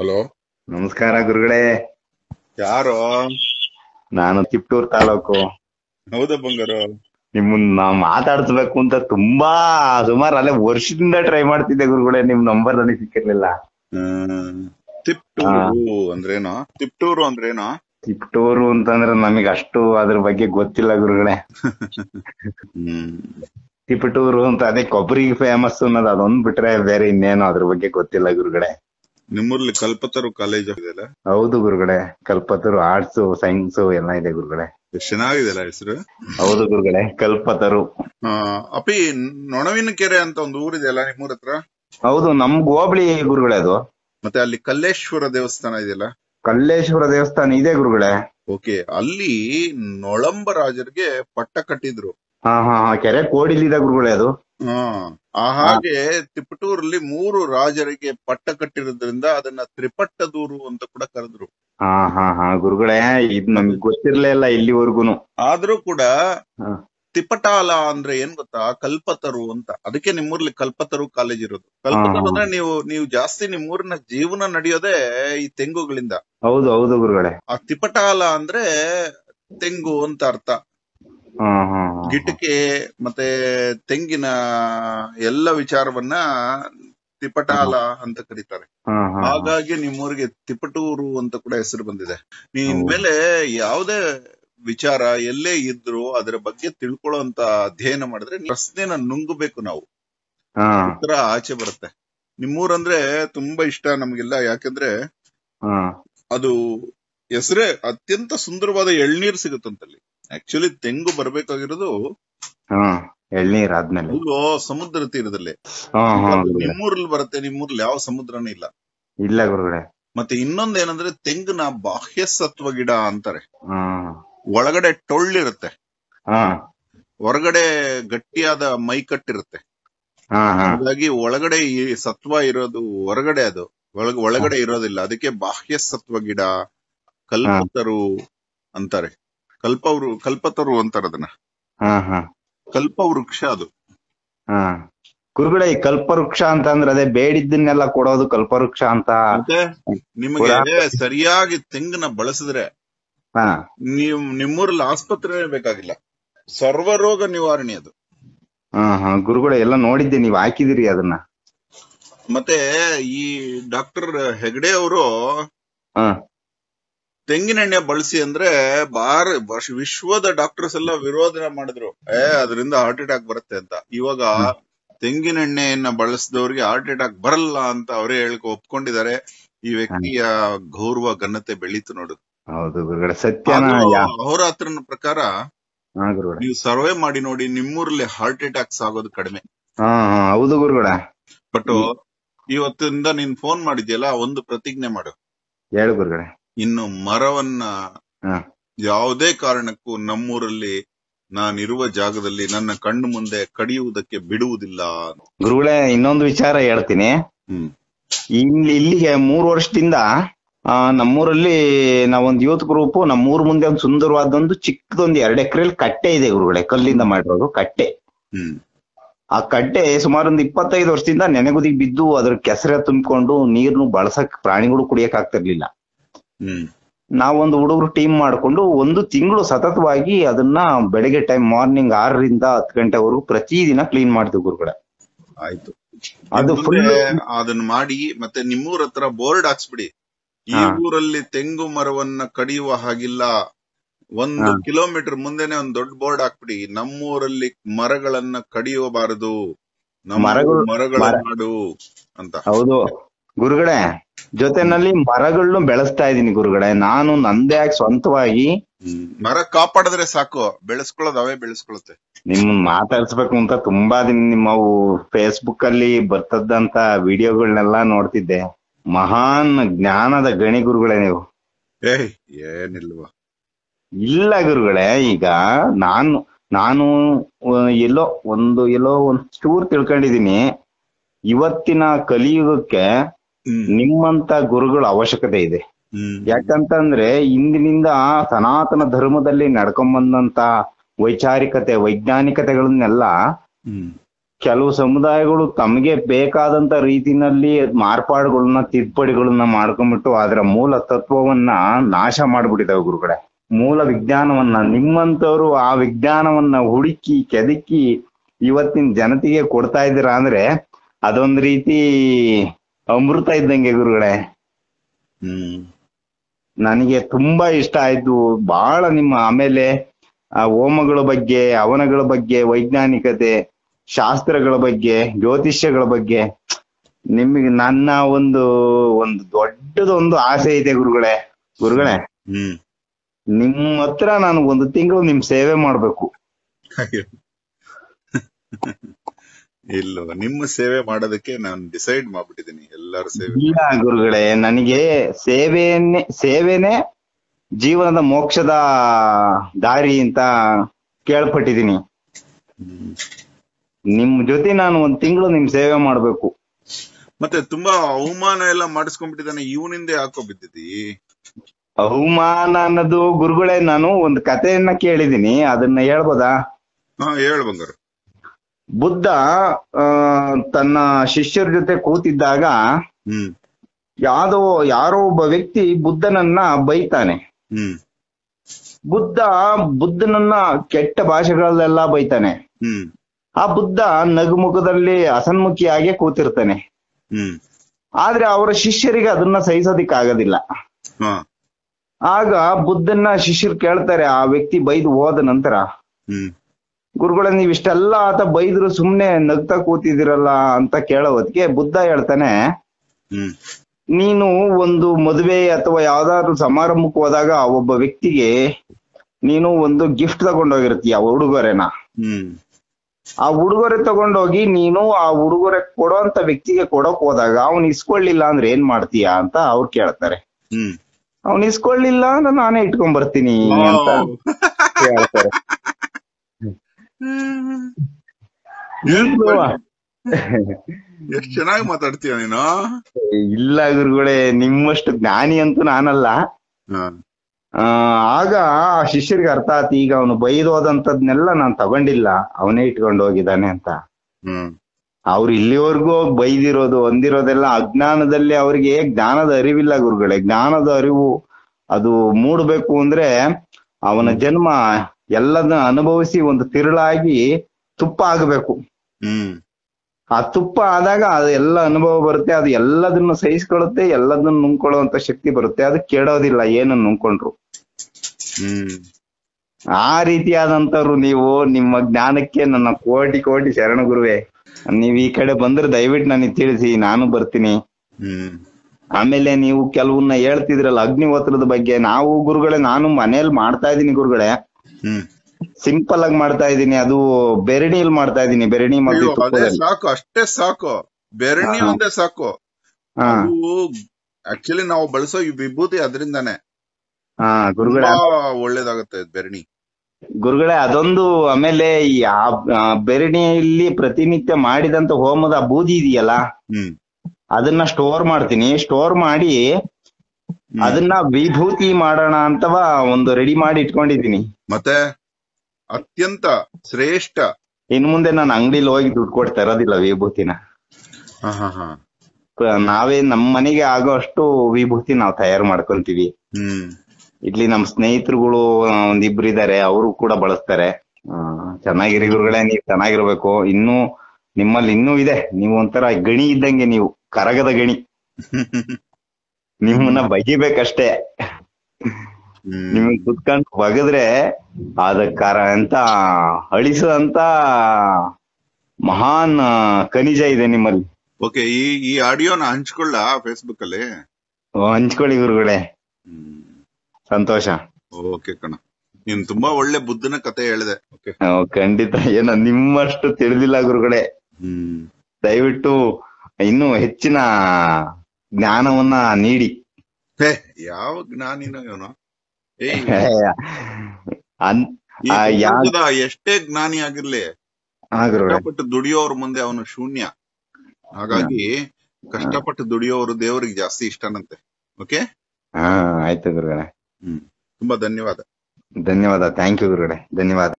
Hello ನಮಸ್ಕಾರ ಗುರುಗಳೇ ಯಾರು ನಾನು ತಿಪ್ಟೂರ್ ತಾಲೂಕು ಹೌದಾ ಬಂಗಾರು ನಿಮ್ಮನ್ನ ನಾ ಮಾತಾಡ್ಸ್ಬೇಕು ಅಂತ ತುಂಬಾ ಸುಮಾರು ಅಲ್ಲೇ ವರ್ಷದಿಂದ ಟ್ರೈ ಮಾಡ್ತಿದ್ದೆ ಗುರುಗಳೇ ನಿಮ್ ನಂಬರ್ ನನಗೆ ಸಿಕ್ಕಿರ್ಲಿಲ್ಲ ಹ್ಮ್. ತಿಪ್ಟೂರು ಅಂದ್ರೇನು ತಿಪ್ಟೂರು ಅಂದ್ರೇನು ತಿಪ್ಟೂರು ಅಂತಂದ್ರೆ ನಮಗೆ ಅಷ್ಟು ಅದ್ರ ಬಗ್ಗೆ ಗೊತ್ತಿಲ್ಲ ಗುರುಗಳೇ ಹ್ಮ್ ತಿಪಟೂರು ಅಂತ ಅದೇ ಕೊಬ್ಬರಿಗೆ ಫೇಮಸ್ ಅನ್ನೋದು ಅದೊಂದ್ ಬಿಟ್ರೆ ಬೇರೆ ಇನ್ನೇನು ಅದ್ರ ಬಗ್ಗೆ ಗೊತ್ತಿಲ್ಲ ಗುರುಗಳೇ ನಿಮ್ಮೂರ್ಲಿ ಕಲ್ಪತರು ಕಾಲೇಜ್ ಇದೆಯಲ್ಲ ಹೌದು ಗುರುಗಳೇ ಕಲ್ಪತರು ಆರ್ಟ್ಸ್ ಸೈನ್ಸ್ ಎಲ್ಲ ಇದೆ ಗುರುಗಳೇ ಎಷ್ಟ್ ಚೆನ್ನಾಗಿದೆಯಲ್ಲ ಹೆಸರು ಹೌದು ಗುರುಗಳೇ ಕಲ್ಪತರು ಅಪಿ ನೊಣವಿನ ಕೆರೆ ಅಂತ ಒಂದು ಊರಿದೆಯಲ್ಲ ನಿಮ್ಮೂರ ಹತ್ರ ಹೌದು ನಮ್ ಹೋಬಳಿ ಗುರುಗಳೇ ಅದು ಮತ್ತೆ ಅಲ್ಲಿ ಕಲ್ಲೇಶ್ವರ ದೇವಸ್ಥಾನ ಇದೆಯಲ್ಲ ಕಲ್ಲೇಶ್ವರ ದೇವಸ್ಥಾನ ಇದೆ ಗುರುಗಳೇ ಓಕೆ ಅಲ್ಲಿ ನೊಳಂಬ ರಾಜರಿಗೆ ಪಟ್ಟ ಕಟ್ಟಿದ್ರು ಹಾ ಹಾ ಹಾ ಕೆರೆ ಕೋಡಿಲಿದೆ ಗುರುಗಳೇ ಅದು ಹಾ ಆ ಹಾಗೆ ತಿಪಟೂರಲ್ಲಿ ಮೂರು ರಾಜರಿಗೆ ಪಟ್ಟ ಕಟ್ಟಿರೋದ್ರಿಂದ ಅದನ್ನ ತ್ರಿಪಟ್ಟದೂರು ಅಂತ ಕೂಡ ಕರೆದ್ರು ಹಾ ಹಾ ಹಾ ಗುರುಗಳೇ ಇದ್ ನಮ್ಗೆ ಗೊತ್ತಿರ್ಲೇ ಇಲ್ಲ ಇಲ್ಲಿವರೆಗೂನು ಆದ್ರೂ ಕೂಡ ಹಾ. ತಿಪಟಾಲ ಅಂದ್ರೆ ಏನ್ ಗೊತ್ತಾ ಕಲ್ಪತರು ಅಂತ ಅದಕ್ಕೆ ನಿಮ್ಮೂರ್ಲಿ ಕಲ್ಪತರು ಕಾಲೇಜ್ ಇರೋದು ಕಲ್ಪತರು ಹಾ. ಅಂದ್ರೆ ನೀವು ನೀವು ಜಾಸ್ತಿ ನಿಮ್ಮೂರಿನ ಜೀವನ ನಡೆಯೋದೇ ಈ ತೆಂಗುಗಳಿಂದ ಹೌದು ಹೌದು ಗುರುಗಳೇ ಆ ತಿಪಟಾಲ ಅಂದ್ರೆ ತೆಂಗು ಅಂತ ಅರ್ಥ ಹಾ ಹಾ ಹಾ. ಗಿಟಕೆ ಮತ್ತೆ ತೆಂಗಿನ ಎಲ್ಲ ವಿಚಾರವನ್ನ ತಿಪಟಾಲ ಅಂತ ಕರೀತಾರೆ ಹಾ ಹಾ ಹಾ. ಹಾಗಾಗಿ ನಿಮ್ಮೂರಿಗೆ ತಿಪಟೂರು ಅಂತ ಕೂಡ ಹೆಸರು ಬಂದಿದೆ ನೀ ಹೌದು. ಇನ್ಮೇಲೆ ಯಾವುದೇ ವಿಚಾರ ಎಲ್ಲೇ ಇದ್ರು ಅದರ ಬಗ್ಗೆ ತಿಳ್ಕೊಳ್ಳೋಂತ ಅಧ್ಯಯನ ಮಾಡಿದ್ರೆ ಪ್ರಶ್ನೆನ ನುಂಗಬೇಕು ನಾವು ಹಾ ಉತ್ತರ ಆಚೆ ಬರುತ್ತೆ ನಿಮ್ಮೂರಂದ್ರೆ ತುಂಬಾ ಇಷ್ಟ ನಮಗೆಲ್ಲ ಯಾಕಂದ್ರೆ ಹಾ ಅದು ಹೆಸರೇ ಅತ್ಯಂತ ಸುಂದರವಾದ ಎಳ್ನೀರು ಸಿಗುತ್ತಂತಲ್ಲಿ ಆಕ್ಚುಲಿ ತೆಂಗು ಬರ್ಬೇಕಾಗಿರೋದು ಹಾ ಎಳ್ನೀರ್ ಆದ್ಮೇಲೆ ಅಲ್ಲೋ ಸಮುದ್ರ ತೀರದಲ್ಲಿ ಹಾ ಹಾ ಅದು ಗುರುಗಳೇ ನಿಮ್ಮೂರಲ್ಲಿ ಬರುತ್ತೆ ನಿಮ್ಮೂರಲ್ಲಿ ಯಾವ ಸಮುದ್ರನೂ ಇಲ್ಲ ಇಲ್ಲ ಗುರುಗಳೇ ಮತ್ತೆ ಇನ್ನೊಂದ್ ಏನಂದ್ರೆ ತೆಂಗಿನ ಬಾಹ್ಯ ಸತ್ವ ಗಿಡ ಅಂತಾರೆ ಹಾ ಒಳಗಡೆ ಟೊಳ್ಳಿರುತ್ತೆ ಹಾ ಹೊರಗಡೆ ಗಟ್ಟಿಯಾದ ಮೈಕಟ್ಟಿರುತ್ತೆ ಹಾ ಹಾ ಹಾಗಾಗಿ ಒಳಗಡೆ ಈ ಸತ್ವ ಇರೋದು ಹೊರಗಡೆ ಅದು ಒಳಗ ಒಳಗಡೆ ಇರೋದಿಲ್ಲ ಅದಕ್ಕೆ ಬಾಹ್ಯ ಸತ್ವ ಗಿಡ ಕಲ್ಪತರು ಅಂತಾರೆ ಕಲ್ಪವ್ರು ಕಲ್ಪತರು ಅಂತಾರೆ ಅದನ್ನ ಹಾ ಹಾ ಕಲ್ಪ ವೃಕ್ಷ ಅದು ಹಾ ಗುರುಗಳೇ ಈ ಕಲ್ಪವೃಕ್ಷ ಅಂತ ಅಂದ್ರೆ ಅದೇ ಬೇಡಿದ್ದನ್ನೆಲ್ಲ ಕೊಡೋದು ಕಲ್ಪವೃಕ್ಷ ಅಂತ ಮತ್ತೆ ನಿಮಗೆ ಸರಿಯಾಗಿ ತೆಂಗಿನ ಬಳಸಿದ್ರೆ ಹಾ ನೀವು ನಿಮ್ಮೂರಲ್ಲಿ ಆಸ್ಪತ್ರೆ ಬೇಕಾಗಿಲ್ಲ ಸರ್ವರೋಗ ನಿವಾರಣೆ ಅದು ಹಾ ಹಾ ಗುರುಗಳೇ ಎಲ್ಲ ನೋಡಿದ್ದೆ ನೀವ್ ಹಾಕಿದಿರಿ ಅದನ್ನ ಮತ್ತೆ ಈ ಡಾಕ್ಟರ್ ಹೆಗಡೆ ಅವರು ಹಾ ತೆಂಗಿನೆಣ್ಣೆ ಬಳಸಿ ಅಂದ್ರೆ ಬಾರ ವರ್ಷ- ವಿಶ್ವದ ಡಾಕ್ಟರ್ಸ್ ಎಲ್ಲ ವಿರೋಧನ ಮಾಡಿದ್ರು ಏ ಅದರಿಂದ ಹಾರ್ಟ್ ಅಟ್ಯಾಕ್ ಬರುತ್ತೆ ಅಂತ ಇವಾಗ ತೆಂಗಿನೆಣ್ಣೆಯನ್ನ ಬಳಸಿದವ್ರಿಗೆ ಹಾರ್ಟ್ ಅಟ್ಯಾಕ್ ಬರಲ್ಲ ಅಂತ ಅವರೇ ಹೇಳ್ಕೊ ಒಪ್ಕೊಂಡಿದ್ದಾರೆ ಈ ವ್ಯಕ್ತಿಯ ಗೌರವ ಘನತೆ ಬೆಳೀತು ನೋಡು ಹೌದು ಗುರುಗಳೇ ಸತ್ಯನ ಯಾ ಅಹೋರಾತ್ರನ ಪ್ರಕಾರ ಹಾ ಗುರುಗಳೇ ನೀವು ಸರ್ವೆ ಮಾಡಿ ನೋಡಿ ನಿಮ್ಮೂರಲ್ಲಿ ಹಾರ್ಟ್ ಅಟ್ಯಾಕ್ಸ್ ಆಗೋದು ಕಡಿಮೆ ಹಾ ಹಾ ಹೌದು ಗುರುಗಳೇ ಬಟ್ ಇವತ್ತಿಂದ ನೀನ್ ಫೋನ್ ಮಾಡಿದ್ಯಲ್ಲ ಒಂದು ಪ್ರತಿಜ್ಞೆ ಮಾಡು ಹೇಳು ಗುರುಗಳೇ ಇನ್ನು ಮರವನ್ನ ಹಾ ಯಾವುದೇ ಕಾರಣಕ್ಕೂ ನಮ್ಮೂರಲ್ಲಿ ನಾನಿರುವ ಜಾಗದಲ್ಲಿ ನನ್ನ ಕಣ್ಣು ಮುಂದೆ ಕಡಿಯುವುದಕ್ಕೆ ಬಿಡುವುದಿಲ್ಲ ಗುರುಗಳೇ ಇನ್ನೊಂದು ವಿಚಾರ ಹೇಳ್ತೀನಿ ಹ್ಮ್ ಇಲ್ಲಿ ಇಲ್ಲಿಗೆ ಮೂರು ವರ್ಷದಿಂದ ಆ ನಮ್ಮೂರಲ್ಲಿ ನಾವೊಂದು ಯೂತ್ ಗ್ರೂಪ್ ನಮ್ಮೂರ್ ಮುಂದೆ ಒಂದು ಸುಂದರವಾದೊಂದು ಚಿಕ್ಕದೊಂದು ಎರಡು ಎಕರೆಲಿ ಕಟ್ಟೆ ಇದೆ ಗುರುಗಳೇ ಕಲ್ಲಿಂದ ಮಾಡಿರೋದು ಕಟ್ಟೆ ಹ್ಮ್ ಆ ಕಟ್ಟೆ ಸುಮಾರು ಒಂದು ಇಪ್ಪತ್ತೈದು ವರ್ಷದಿಂದ ನೆನೆಗುದಿಗೆ ಬಿದ್ದು ಅದ್ರ ಕೆಸರೆ ತುಂಬಿಕೊಂಡು ನೀರ್ನು ಬಳಸಕ್ ಪ್ರಾಣಿಗಳು ಕುಡಿಯಕ್ ಆಗ್ತಿರ್ಲಿಲ್ಲ ಹ್ಮ್ ನಾವೊಂದು ಹುಡುಗರು ಟೀಮ್ ಮಾಡ್ಕೊಂಡು ಒಂದು ತಿಂಗಳು ಸತತವಾಗಿ ಅದನ್ನ ಬೆಳಗ್ಗೆ ಟೈಮ್ ಮಾರ್ನಿಂಗ್ ಆರರಿಂದ ಹತ್ತು ಗಂಟೆವರೆಗೂ ಪ್ರತಿದಿನ ಕ್ಲೀನ್ ಮಾಡ್ತೀವಿ ಗುರುಗಳೇ ಆಯ್ತು ಅದು ಇನ್ full- ಮುಂದೆ ಅದನ್ನ ಮಾಡಿ ಮತ್ತೆ ನಿಮ್ಮೂರ ಹತ್ರ ಬೋರ್ಡ್ ಹಾಕ್ಸ್ಬಿಡಿ ಈ ಹಾ. ಊರಲ್ಲಿ ತೆಂಗು ಮರವನ್ನ ಕಡಿಯುವ ಹಾಗಿಲ್ಲ ಒಂದು ಹಾ. ಕಿಲೋಮೀಟರ್ ಮುಂದೆನೆ ಒಂದ್ ದೊಡ್ಡ ಬೋರ್ಡ್ ಹಾಕ್ಬಿಡಿ ನಮ್ಮೂರಲ್ಲಿ ಮರಗಳನ್ನ ಕಡಿಯಬಾರದು ನಮ್ಮ ಮರಗಳು- ಮರಗಳ ಮರ- ನಾಡು ಅಂತ ಹೌದು ಗುರುಗಳೇ ಜೊತೆನಲ್ಲಿ ಮರಗಳನ್ನು ಬೆಳೆಸ್ತಾ ಇದೀನಿ ಗುರುಗಳೇ ನಾನು ನಂದೇ ಆಗಿ ಸ್ವಂತವಾಗಿ ಹ್ಮ್. ಮರ ಕಾಪಾಡಿದ್ರೆ ಸಾಕು ಬೆಳೆಸ್ಕೊಳ್ಳೋದು ಅವೇ ಬೆಳೆಸ್ಕೊಳುತ್ತೆ ನಿಮ್ಮನ್ನ ಮಾತಾಡ್ಸ್ಬೇಕು ಅಂತ ತುಂಬಾ ದಿನ ನಿಮ್ಮವು ಫೇಸ್ಬುಕ್ ಅಲ್ಲಿ ಬರ್ತದಂತ ವಿಡಿಯೋಗಳನ್ನೆಲ್ಲ ನೋಡ್ತಿದ್ದೆ ಮಹಾನ್ ಜ್ಞಾನದ ಗಣಿ ಗುರುಗಳೇ ನೀವು ಏಯ್ ಏನಿಲ್ವಾ ಇಲ್ಲ ಗುರುಗಳೇ ಈಗ ನಾನು ನಾನು ಆ, ಎಲ್ಲೋ ಒಂದು ಎಲ್ಲೋ ಒಂದ್ ಚೂರ್ ತಿಳ್ಕೊಂಡಿದೀನಿ ಇವತ್ತಿನ ಕಲಿಯುಗಕ್ಕೆ ಹ್ಮ್ ನಿಮ್ಮಂತ ಗುರುಗಳ ಅವಶ್ಯಕತೆ ಇದೆ ಹ್ಮ್ ಯಾಕಂತಂದ್ರೆ ಇಂದಿನಿಂದ ಸನಾತನ ಧರ್ಮದಲ್ಲಿ ನಡ್ಕೊಂಡ್ ಬಂದಂತ ವೈಚಾರಿಕತೆ ವೈಜ್ಞಾನಿಕತೆಗಳನ್ನೆಲ್ಲ ಹ್ಮ್ ಕೆಲವು ಸಮುದಾಯಗಳು ತಮಗೆ ಬೇಕಾದಂತ ರೀತಿನಲ್ಲಿ ಮಾರ್ಪಾಡುಗಳನ್ನ ತಿದ್ದುಪಡಿಗಳನ್ನ ಮಾಡ್ಕೊಂಡ್ಬಿಟ್ಟು ಅದರ ಮೂಲ ತತ್ವವನ್ನ ನಾಶ ಮಾಡ್ಬಿಟ್ಟಿದಾವೆ ಗುರುಗಳೇ ಮೂಲ ವಿಜ್ಞಾನವನ್ನ ನಿಮ್ಮಂತವ್ರು ಆ ವಿಜ್ಞಾನವನ್ನ ಹುಡುಕಿ ಕೆದಕಿ ಇವತ್ತಿನ ಜನತೆಗೆ ಕೊಡ್ತಾ ಇದ್ದೀರಾ ಅಂದ್ರೆ ಅದೊಂದ್ ರೀತಿ ಅಮೃತ ಇದ್ದಂಗೆ ಗುರುಗಳೇ ಹ್ಮ್ ನನಗೆ ತುಂಬಾ ಇಷ್ಟ ಆಯ್ತು ಬಹಳ ನಿಮ್ಮ ಆಮೇಲೆ ಆ ಹೋಮಗಳ ಬಗ್ಗೆ ಹವನಗಳ ಬಗ್ಗೆ ವೈಜ್ಞಾನಿಕತೆ ಶಾಸ್ತ್ರಗಳ ಬಗ್ಗೆ ಜ್ಯೋತಿಷ್ಯಗಳ ಬಗ್ಗೆ ನಿಮಗೆ ನನ್ನ ಒಂದು ಒಂದು ದೊಡ್ಡದೊಂದು ಆಸೆ ಇದೆ ಗುರುಗಳೇ ಗುರುಗಳೇ ಹ್ಮ್ ನಿಮ್ಮ ಹತ್ರ ನಾನು ಒಂದು ತಿಂಗಳು ನಿಮ್ ಸೇವೆ ಮಾಡ್ಬೇಕು ಅಯ್ಯೋ. ಇಲ್ಲ ನಿಮ್ಮ ಸೇವೆ ಮಾಡೋದಕ್ಕೆ ನಾನು ಡಿಸೈಡ್ ಮಾಡ್ಬಿಟ್ಟಿದ್ದೀನಿ ಎಲ್ಲರ ಸೇವೆ ಇಲ್ಲ ಗುರುಗಳೇ ನನಗೆ ಸೇವೆಯನ್ನೇ ಸೇವೆನೇ ಜೀವನದ ಮೋಕ್ಷದ ದಾರಿ ಅಂತ ಕೇಳ್ಪಟ್ಟಿದ್ದೀನಿ ಹ್ಮ್. ನಿಮ್ ಜೊತೆ ನಾನು ಒಂದ್ ತಿಂಗಳು ನಿಮ್ ಸೇವೆ ಮಾಡ್ಬೇಕು ಮತ್ತೆ ತುಂಬಾ ಅವಮಾನ ಎಲ್ಲ ಮಾಡಿಸ್ಕೊಂಡ್ಬಿಟ್ಟಿದ್ದಾನೆ ಇವನಿಂದೆ ಹಾಕೋ ಬಿದ್ದಿದ್ದಿ ಅವಮಾನ ಅನ್ನೋದು ಗುರುಗಳೇ ನಾನು ಒಂದು ಕಥೆಯನ್ನ ಕೇಳಿದೀನಿ ಅದನ್ನ ಹೇಳ್ಬೋದಾ ಹಾ ಹೇಳ್ ಬಂಗಾರ ಬುದ್ಧ ಆ, ತನ್ನ ಶಿಷ್ಯರ ಜೊತೆ ಕೂತಿದ್ದಾಗ ಹ್ಮ್ ಯಾವ್ದೋ ಯಾರೋ ಒಬ್ಬ ವ್ಯಕ್ತಿ ಬುದ್ಧನನ್ನ ಬೈತಾನೆ ಹ್ಮ್ ಬುದ್ಧ ಬುದ್ಧನನ್ನ ಕೆಟ್ಟ ಭಾಷೆಗಳಲ್ಲೆಲ್ಲ ಬೈತಾನೆ ಹ್ಮ್ ಆ ಬುದ್ಧ ನಗುಮುಖದಲ್ಲಿ ಅಸನ್ಮುಖಿಯಾಗಿ ಕೂತಿರ್ತಾನೆ ಹ್ಮ್ ಆದ್ರೆ ಅವರ ಶಿಷ್ಯರಿಗೆ ಅದನ್ನ ಸಹಿಸೋದಿಕ್ ಆಗೋದಿಲ್ಲ ಹಾ ಆಗ ಬುದ್ಧನ ಶಿಷ್ಯರು ಕೇಳ್ತಾರೆ ಆ ವ್ಯಕ್ತಿ ಬೈದು ಹೋದ ನಂತರ ಹ್ಮ್ ಗುರುಗಳ ನೀವ್ ಇಷ್ಟೆಲ್ಲ ಆತ ಬೈದ್ರು ಸುಮ್ನೆ ನಗ್ತಾ ಕೂತಿದಿರಲ್ಲ ಅಂತ ಕೇಳೋ ಹೊತ್ತಿಗೆ ಬುದ್ಧ ಹೇಳ್ತಾನೆ ಹ್ಮ್ ನೀನು ಒಂದು ಮದುವೆ ಅಥವಾ ಯಾವ್ದಾದ್ರು ಸಮಾರಂಭಕ್ಕೆ ಹೋದಾಗ ಒಬ್ಬ ವ್ಯಕ್ತಿಗೆ ನೀನು ಒಂದು ಗಿಫ್ಟ್ ತಗೊಂಡೋಗಿರ್ತೀಯ ಉಡುಗೊರೆನ ಹ್ಮ್ ಆ ಉಡುಗೊರೆ ತಗೊಂಡೋಗಿ ನೀನು ಆ ಉಡುಗೊರೆ ಕೊಡೋಂತ ವ್ಯಕ್ತಿಗೆ ಕೊಡೋಕ್ ಹೋದಾಗ ಅವ್ನು ಇಸ್ಕೊಳ್ಳಿಲ್ಲ ಅಂದ್ರೆ ಏನ್ ಮಾಡ್ತೀಯ ಅಂತ ಅವ್ರು ಕೇಳ್ತಾರೆ ಹ್ಮ್ ಅವ್ನು ಇಸ್ಕೊಳ್ಳಿಲ್ಲ ಅಂದ್ರೆ ನಾನೇ ಇಟ್ಕೊಂಡ್ ಬರ್ತೀನಿ ಅಂತ ಹೇಳ್ತಾರೆ ಈಗ್ಲೂ ಎಷ್ಟ್ ಚೆನ್ನಾಗಿ ಮಾತಾಡ್ತೀಯ ನೀನು ಇಲ್ಲ ಗುರುಗಳೇ ನಿಮ್ಮಷ್ಟು ಜ್ಞಾನಿ ಅಂತೂ ನಾನಲ್ಲ ಹಾ ಆ, ಆಗ ಆ ಶಿಷ್ಯರಿಗೆ ಅರ್ಥ ಆಯ್ತು ಈಗ ಅವನು ಬೈದೋದಂತದ್ನೆಲ್ಲ ನಾನ್ ತಗೊಂಡಿಲ್ಲ ಅವನೇ ಇಟ್ಕೊಂಡು ಹೋಗಿದ್ದಾನೆ ಅಂತ ಹ್ಮ್ ಅವ್ರು ಇಲ್ಲಿವರೆಗೂ ಬೈದಿರೋದು ಹೊಂದಿರೋದೆಲ್ಲ ಅಜ್ಞಾನದಲ್ಲಿ ಅವರಿಗೆ ಜ್ಞಾನದ ಅರಿವಿಲ್ಲ ಗುರುಗಳೇ ಜ್ಞಾನದ ಅರಿವು ಅದು ಮೂಡ್ಬೇಕು ಅಂದ್ರೆ ಅವನ ಜನ್ಮ ಎಲ್ಲದನ್ನ ಅನುಭವಿಸಿ ಒಂದು ತಿರುಳಾಗಿ ತುಪ್ಪ ಆಗಬೇಕು ಹ್ಮ್ ಆ ತುಪ್ಪ ಆದಾಗ ಅದು ಎಲ್ಲ ಅನುಭವ ಬರುತ್ತೆ ಅದು ಎಲ್ಲದನ್ನು ಸಹಿಸ್ಕೊಳ್ಳುತ್ತೆ ಎಲ್ಲದನ್ನು ನುಂಗ್ಕೊಳ್ಳುವಂತ ಶಕ್ತಿ ಬರುತ್ತೆ ಅದು ಕೆಡೋದಿಲ್ಲ ಏನನ್ನು ನುಂಗ್ಕೊಂಡ್ರು ಹ್ಮ್ ಆ ರೀತಿಯಾದಂತವ್ರು ನೀವು ನಿಮ್ಮ ಜ್ಞಾನಕ್ಕೆ ನನ್ನ ಕೋಟಿ ಕೋಟಿ ಶರಣ ಗುರುವೆ ನೀವ್ ಈ ಕಡೆ ಬಂದ್ರೆ ದಯವಿಟ್ಟು ನನಗೆ ತಿಳಿಸಿ ನಾನು ಬರ್ತೀನಿ ಹ್ಮ್ ಆಮೇಲೆ ನೀವು ಕೆಲವನ್ನ ಹೇಳ್ತಿದ್ರಲ್ಲ ಅಗ್ನಿಹೋತ್ರದ ಬಗ್ಗೆ ನಾವು ಗುರುಗಳೇ ನಾನು ಮನೇಲಿ ಮಾಡ್ತಾ ಇದೀನಿ ಗುರುಗಳೇ ಹ್ಮ್ ಸಿಂಪಲ್ ಆಗಿ ಮಾಡ್ತಾ ಇದೀನಿ ಅದು ಬೆರಣಿಯಲ್ಲಿ ಮಾಡ್ತಾ ಇದೀನಿ ಬೆರಣಿ ಮತ್ತು ಅಯ್ಯೋ, ಅದೇ ತುಪ್ಪದಲ್ಲಿ ಸಾಕು ಅಷ್ಟೇ ಸಾಕು ಬೆರಣಿ ಹಾ. ಒಂದೇ ಸಾಕು ಹಾ ಆಕ್ಚುಲಿ ನಾವು ಬಳಸೋ ಈ ವಿಭೂತಿ ಅದರಿಂದಾನೆ ಹಾ ಗುರುಗಳೇ ತುಂಬಾ ಒಳ್ಳೇದಾಗುತ್ತೆ ಬೆರಣಿ ಗುರುಗಳೇ ಅದೊಂದು ಆಮೇಲೆ ಈ ಆ- ಆ ಬೆರಣಿಯಲ್ಲಿ ಪ್ರತಿನಿತ್ಯ ಮಾಡಿದಂತ ಹೋಮದ ಬೂದಿ ಇದೆಯಲ್ಲ ಹ್ಮ್ ಅದನ್ನ ಸ್ಟೋರ್ ಮಾಡ್ತೀನಿ ಸ್ಟೋರ್ ಮಾಡಿ ಹ್ಮ್. ಅದನ್ನ ವಿಭೂತಿ ಮಾಡೋಣ ಅಂತವ ಒಂದು ರೆಡಿ ಮಾಡಿ ಇಟ್ಕೊಂಡಿದೀನಿ ಮತ್ತೆ ಅತ್ಯಂತ ಶ್ರೇಷ್ಠ ಇನ್ ಮುಂದೆ ನಾನು ಅಂಗಡಿಲಿ ಹೋಗಿ ದುಡ್ಡು ಕೊಟ್ಟು ತರೋದಿಲ್ಲ ವಿಭೂತಿನ ಹಾ ಹಾ ಹಾ ಕ- ನಾವೇ ನಮ್ ಮನೆಗೆ ಆಗೋ ಅಷ್ಟು ವಿಭೂತಿ ನಾವು ತಯಾರು ಮಾಡ್ಕೊಂತೀವಿ ಹ್ಮ್ ಇಲ್ಲಿ ನಮ್ ಸ್ನೇಹಿತರುಗಳು ಆ, ಒಂದಿಬ್ರು ಇದಾರೆ ಅವರು ಕೂಡ ಬಳಸ್ತಾರೆ ಆ, ಚೆನ್ನಾಗಿರಿ ಗುರುಗಳೇ ನೀವ್ ಚೆನ್ನಾಗಿರ್ಬೇಕು ಇನ್ನೂ ನಿಮ್ಮಲ್ಲಿ ಇನ್ನೂ ಇದೆ ನೀವು ಒಂಥರ ಗಣಿ ಇದ್ದಂಗೆ ನೀವು ಕರಗದ ಗಣಿ ನಿಮ್ಮನ್ನ ಬಗಿಬೇಕಷ್ಟೇ ಹ್ಮ್ ನಿಮಗ್ ಕುತ್ಕೊಂಡು ಬಗದ್ರೆ ಅದಕ್ಕಾರ ಅಂತ ಅಳಿಸದಂತ ಮಹಾನ್ ಆ, ಖನಿಜ ಇದೆ ನಿಮ್ಮಲ್ಲಿ ಓಕೆ ಈ ಈ ಆಡಿಯೋನ ಹಂಚ್ಕೊಳ್ಳ ಫೇಸ್ಬುಕ್ ಅಲ್ಲಿ ಓ, ಹಂಚ್ಕೊಳ್ಳಿ ಗುರುಗಳೇ ಹ್ಮ್ ಸಂತೋಷ ಓಕೆ ಕಣ ನೀನ್ ತುಂಬಾ ಒಳ್ಳೆ ಬುದ್ಧನ ಕತೆ ಹೇಳಿದೆ ಓಕೆ ಓ, ಖಂಡಿತ ಏನೋ ನಿಮ್ಮಷ್ಟು ತಿಳಿದಿಲ್ಲ ಗುರುಗಳೇ ಹ್ಮ್ ದಯವಿಟ್ಟು ಇನ್ನೂ ಹೆಚ್ಚಿನ ಜ್ಞಾನವನ್ನ ನೀಡಿ ಹೇ ಯಾವ ಜ್ಞಾನಿನ ಇವನು ಏಯ್ ಅನ್- ಈ ಆ, ಯಾ- ಪ್ರಪಂಚದ ಎಷ್ಟೇ ಜ್ಞಾನಿ ಆಗಿರ್ಲಿ ಹಾ ಗುರುಗಳೇ ಕಷ್ಟಪಟ್ಟು ದುಡಿಯೋರ್ ಮುಂದೆ ಅವನು ಶೂನ್ಯ ಹಾಗಾಗಿ ಕಷ್ಟಪಟ್ಟು ದುಡಿಯೋರು ದೇವರಿಗೆ ಜಾಸ್ತಿ ಇಷ್ಟನಂತೆ ಓಕೆ ಹಾ ಆಯ್ತು ಗುರುಗಳೇ ಹ್ಮ್ ತುಂಬಾ ಧನ್ಯವಾದ ಧನ್ಯವಾದ ಥ್ಯಾಂಕ್ ಯು ಗುರುಗಳೇ ಧನ್ಯವಾದ